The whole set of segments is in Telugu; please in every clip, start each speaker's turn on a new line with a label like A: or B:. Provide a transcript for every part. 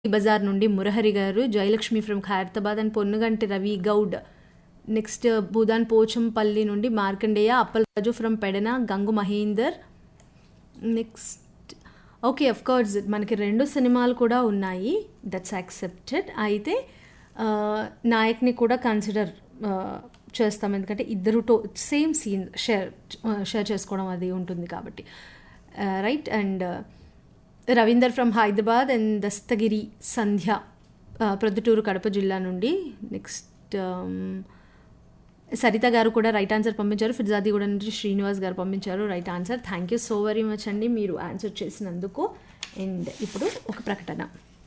A: బజార్ నుండి Murahari garu Jayalakshmi from Khairatabad and Ponnuganti Ravi Goud next Bhoodan Pochampally నుండి Markandeya Appalaraju from Pedana Gangu Mahender next okay of course మనకి రెండు సినిమాలు కూడా ఉన్నాయి దట్స్ యాక్సెప్టెడ్ అయితే ఆ, నాయక్ని కూడా కన్సిడర్ చేస్తాం ఎందుకంటే ఇద్దరు to same scene share share చేసుకోవడం అది ఉంటుంది కాబట్టి right and Ravinder from Hyderabad and Dastagiri Sandhya ఆ, ప్రొద్దుటూరు కడప జిల్లా నుండి నెక్స్ట్ సరిత గారు కూడా రైట్ ఆన్సర్ పంపించారు ఫిర్జాదిగూడ నుంచి శ్రీనివాస్ గారు పంపించారు right answer thank you so very much అండి మీరు ఆన్సర్ చేసినందుకు అండ్ ఇప్పుడు ఒక ప్రకటన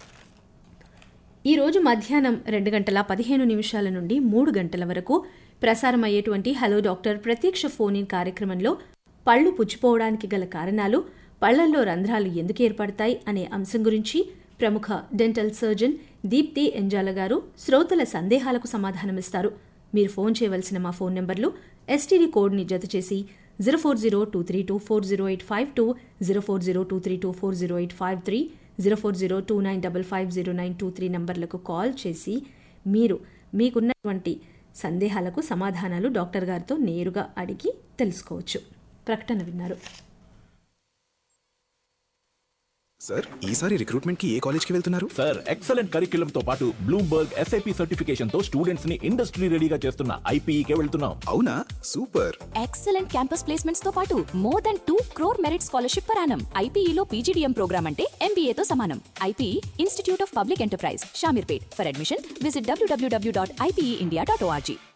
A: ఈరోజు మధ్యాహ్నం రెండు గంటల పదిహేను నిమిషాల నుండి మూడు గంటల వరకు ప్రసారం అయ్యేటువంటి హలో డాక్టర్ ప్రత్యక్ష ఫోన్ ఇన్ కార్యక్రమంలో పళ్ళు పుచ్చిపోవడానికి గల కారణాలు పళ్లల్లో రంధ్రాలు ఎందుకు ఏర్పడతాయి అనే అంశం గురించి ప్రముఖ డెంటల్ సర్జన్ దీప్తి ఎంజాల గారు శ్రోతల సందేహాలకు సమాధానమిస్తారు మీరు ఫోన్ చేయవలసిన మా ఫోన్ నెంబర్లు ఎస్టీడీ కోడ్ని జత చేసి zero four zero two three two four zero eight five two zero four zero two three two four zero eight five three zero four zero two nine double five zero nine two three నంబర్లకు కాల్ చేసి మీరు మీకున్నటువంటి సందేహాలకు సమాధానాలు డాక్టర్ గారితో నేరుగా అడిగి తెలుసుకోవచ్చు ప్రకటన విన్నారు
B: సార్ ఈసారి రిక్రూట్మెంట్ కి ఏ కాలేజ్ కి వెళ్తున్నారు
C: సార్ ఎక్సలెంట్ కరిక్యులం తో పాటు బ్లూంబర్గ్ ఎస్ఐపి సర్టిఫికేషన్ తో స్టూడెంట్స్ ని ఇండస్ట్రీ రెడీగా చేస్తున్న ఐపీఈకే వెళ్తున్నాం
B: అవునా సూపర్
D: ఎక్సలెంట్ క్యాంపస్ ప్లేస్మెంట్స్ తో పాటు more than two crore merit scholarship per annum ఐపీఈలో పీజీడీఎం ప్రోగ్రామ్ అంటే MBA తో సమానం IPE Institute of Public Enterprise Shamirpet for admission visit WWW dot IPE India dot ORG